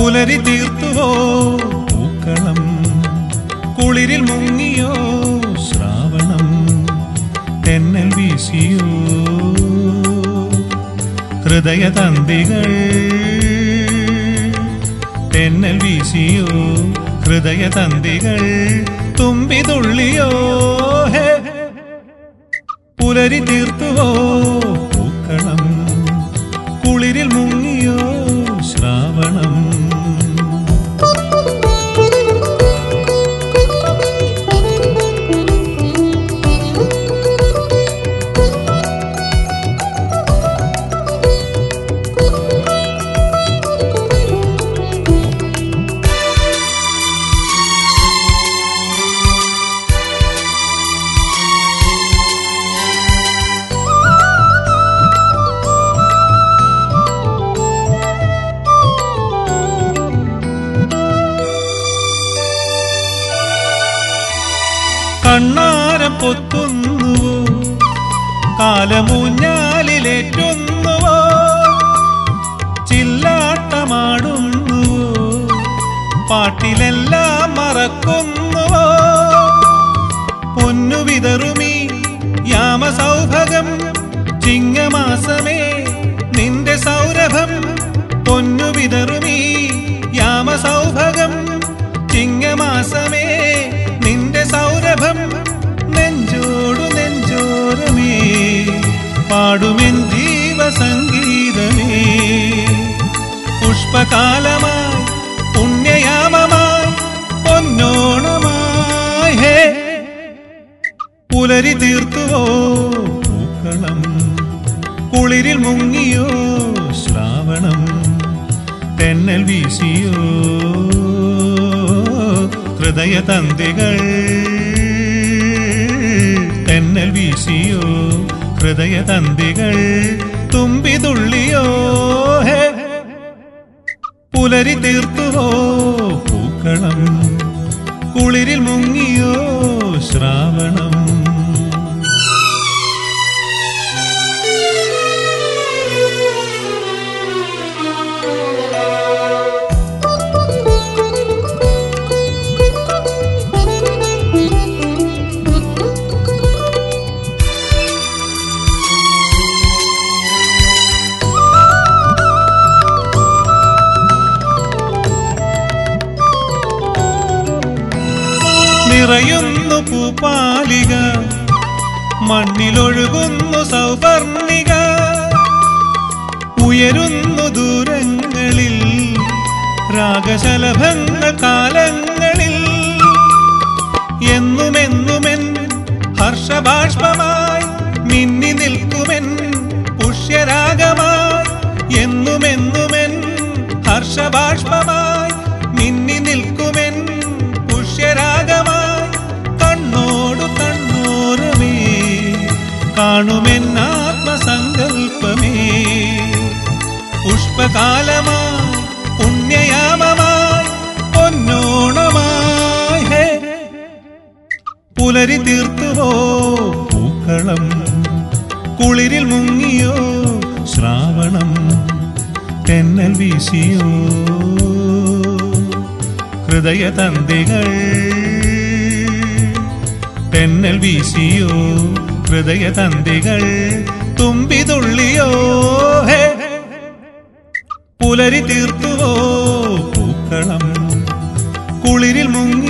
പുലരി തീർത്തുവോ പൂക്കളം കുളിരിൽ മുങ്ങിയോ ശ്രാവണം തെന്നൽ വീശിയോ ഹൃദയതന്തികൾ തെന്നൽ വീശിയോ ഹൃദയതന്തികൾ തുമ്പിതുള്ളിയോ ഹേ പുലരി തീർത്തുവോ പൂക്കളം കുളിരിൽ മുങ്ങിയോ ശ്രാവണം കണ്ണാരം പൊത്തുന്നുവോ കാലമൂഞ്ഞാലിലേറ്റുന്നുവോ ചില്ലാട്ടമാടുന്നുവോ പാട്ടിലെല്ലാം മറക്കുന്നുവോ പൊന്നു വിതറുമീ യാമസൗഭകം ചിങ്ങമാസമേ നിന്റെ സൗരഭം പൊന്നു വിതറുമീ യാമസൗഭകം ചിങ്ങമാസമേ നിന്റെ സൗരഭം നെഞ്ചോടു നെഞ്ചോരമേ പാടുമെൻ ജീവസംഗീതമേ പുഷ്പകാലമായി പുണ്യയാമമായി പൊന്നോണമായി ഹേ പുലരി തീർത്തുവോ പൂക്കളം കുളിരിൽ മുങ്ങിയോ ശ്രാവണം തെന്നൽ വീശിയോ ഹൃദയതന്തികൾ തെന്നൽ വീശിയോ ഹൃദയതന്തികൾ തുമ്പിതുള്ളിയോ ഹേ പുലരി തീർത്തുവോ പൂക്കളം കുളിരിൽ മുങ്ങിയോ ശ്രാവണം നിറയുന്നു പൂപ്പാലിക മണ്ണിലൊഴുകുന്നു സൗവർണിക ഉയരുന്നു ദൂരങ്ങളിൽ രാഗശലഭങ്ങൾ കാലങ്ങളിൽ എന്നുമെന്നുമെൻ ഹർഷബാഷ്പമായി മിന്നി നിൽക്കുമെൻ പുഷ്യരാഗമായി എന്നുമെന്നുമെൻ ഹർഷബാഷ്പമായി മിന്നി നിൽക്കുമെൻ പുഷ്യരാഗമായി കണ്ണോടു കണ്ണോരമേ കാണുമെൻ ആത്മസങ്കൽപ്പമേ പുഷ്പകാലമായി പുണ്യയാമമായി പൊന്നോണമായി ഹേ പുലരി തീർത്തുവോ പൂക്കളം കുളിരിൽ മുങ്ങിയോ ശ്രാവണം തെന്നൽ വീശിയോ ഹൃദയതന്തികൾ തെന്നൽ വീശിയോ ഹൃദയതന്തികൾ തുമ്പിതുള്ളിയോ ഹേ പുലരി തീർത്തുവോ പൂക്കളം കുളിരിൽ മുങ്ങി